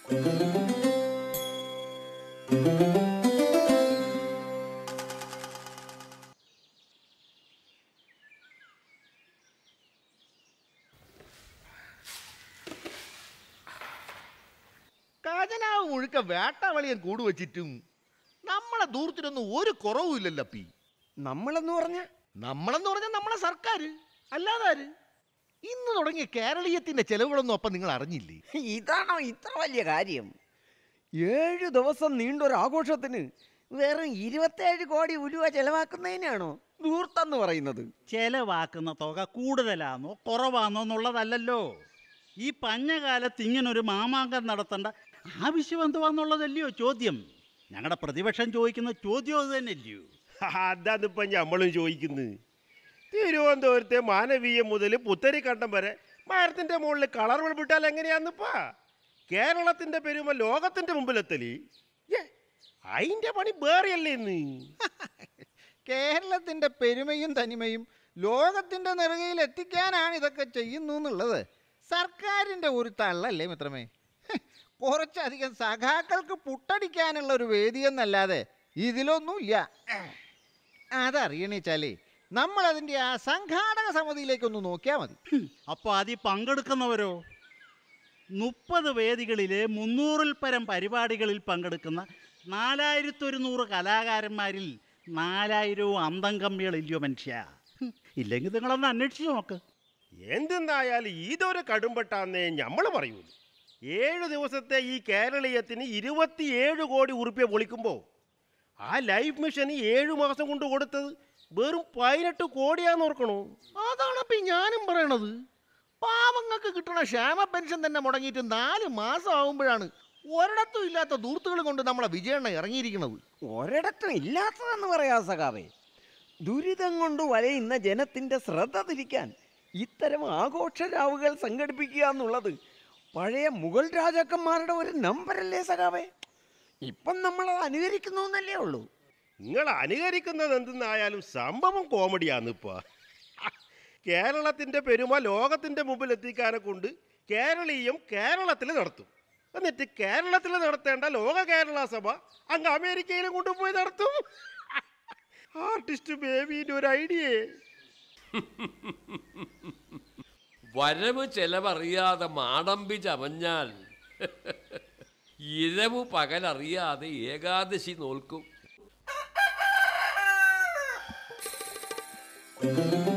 ഖജനാവ് മുഴുക്ക വേട്ടാവളിയൻ കൂടുവച്ചിട്ടും നമ്മളെ ദൂരത്തിനൊന്നും ഒരു കുറവുമില്ലല്ലോ പി നമ്മളെന്ന് പറഞ്ഞ നമ്മളെന്ന് പറഞ്ഞാൽ നമ്മളെ സർക്കാർ അല്ലാതാര് ഇന്ന് തുടങ്ങിയ കേരളീയത്തിന്റെ ചെലവുകളൊന്നും അപ്പം നിങ്ങൾ അറിഞ്ഞില്ലേ ഇതാണോ ഇത്ര വലിയ കാര്യം ഏഴു ദിവസം നീണ്ടൊരു ആഘോഷത്തിന് വെറും ഇരുപത്തേഴ് കോടി ഉലുവ ചെലവാക്കുന്നതിനാണോ ദൂർത്തെന്ന് പറയുന്നത് ചെലവാക്കുന്ന തുക കൂടുതലാണോ കുറവാണോ എന്നുള്ളതല്ലല്ലോ ഈ പഞ്ഞകാലത്ത് ഇങ്ങനൊരു മാമാങ്കം നടത്തേണ്ട ആവശ്യം എന്തുവാന്നുള്ളതല്ലയോ ചോദ്യം ഞങ്ങളുടെ പ്രതിപക്ഷം ചോദിക്കുന്ന ചോദ്യം അത് തന്നെയല്ലയോ അതാന്നിപ്പം നമ്മളും ചോദിക്കുന്നത് തിരുവനന്തപുരത്തെ മാനവീയം മുതൽ പുത്തരിക്കണ്ടം വരെ മരത്തിന്റെ മുകളിൽ കളർ വിട്ടാൽ എങ്ങനെയാന്നിപ്പാ കേരളത്തിന്റെ പെരുമ ലോകത്തിന്റെ മുമ്പിലെത്തലി ഏ, അയിന്റെ പണി വേറെയല്ലേ ഇന്ന് കേരളത്തിന്റെ പെരുമയും തനിമയും ലോകത്തിന്റെ നെറുകയിൽ എത്തിക്കാനാണ് ഇതൊക്കെ ചെയ്യുന്നു എന്നുള്ളത് സർക്കാരിന്റെ ഒരു തള്ളല്ലേ മിത്രമേ ഹ്, കുറച്ചധികം സഖാക്കൾക്ക് പുട്ടടിക്കാനുള്ള ഒരു വേദിയെന്നല്ലാതെ ഇതിലൊന്നുമില്ല അതറിയണേച്ചാലേ നമ്മൾ അതിന്റെ ആ സംഘാടക സമിതിയിലേക്കൊന്ന് നോക്കിയാൽ മതി അപ്പോൾ അതിൽ പങ്കെടുക്കുന്നവരോ മുപ്പത് വേദികളിലെ മുന്നൂറിൽ പരം പരിപാടികളിൽ പങ്കെടുക്കുന്ന നാലായിരത്തൊരുന്നൂറ് കലാകാരന്മാരിൽ നാലായിരവും അന്തം കമ്പികളില്ലയോ മനുഷ്യ ഹും, ഇല്ലെങ്കിൽ നിങ്ങളൊന്ന് അന്വേഷിച്ച് നോക്ക് എന്തെന്നായാലും ഇതൊരു കടുംപെട്ടാന്നേ നമ്മൾ പറയൂല ഏഴ് ദിവസത്തെ ഈ കേരളീയത്തിന് ഇരുപത്തിയേഴ് കോടി ഉറുപ്പ്യ പൊളിക്കുമ്പോൾ ആ ലൈഫ് മിഷന് ഏഴു മാസം കൊണ്ട് കൊടുത്തത് വെറും പതിനെട്ട് കോടിയാന്ന് ഓർക്കണോ അതാണ് ഇപ്പം ഞാനും പറയണത് പാവങ്ങൾക്ക് കിട്ടണ ക്ഷേമ പെൻഷൻ തന്നെ മുടങ്ങിയിട്ട് നാല് മാസം ആവുമ്പോഴാണ് ഒരിടത്തും ഇല്ലാത്ത ദൂർത്തുകൾ കൊണ്ട് നമ്മളെ വിജയണ്ണ ഇറങ്ങിയിരിക്കുന്നത് ഒരിടത്തും ഇല്ലാത്തതെന്ന് പറയാ സഖാവേ ദുരിതം കൊണ്ട് വലയുന്ന ജനത്തിന്റെ ശ്രദ്ധ തിരിക്കാൻ ഇത്തരം ആഘോഷരാവുകൾ സംഘടിപ്പിക്കുക എന്നുള്ളത് പഴയ മുഗൾ രാജാക്കന്മാരുടെ ഒരു നമ്പറല്ലേ സഖാവേ ഇപ്പം നമ്മളത് അനുകരിക്കുന്നു എന്നല്ലേ ഉള്ളൂ നിങ്ങൾ അനുകരിക്കുന്നത് എന്തെന്നായാലും സംഭവം കോമഡിയാന്നിപ്പോ കേരളത്തിന്റെ പെരുമ ലോകത്തിന്റെ മുമ്പിൽ എത്തിക്കാനെ കൊണ്ട് കേരളീയം കേരളത്തിൽ നടത്തും എന്നിട്ട് കേരളത്തിൽ നടത്തേണ്ട ലോക കേരള സഭ അങ്ങ് അമേരിക്കയിലും കൊണ്ടുപോയി നടത്തും ആർട്ടിസ്റ്റ് ബേബിന്റെ ഒരു ഐഡിയേ വരവ് ചെലവറിയാതെ മാടമ്പി ചമഞ്ഞാൽ ഇരവ് പകലറിയാതെ ഏകാദശി നോൽക്കും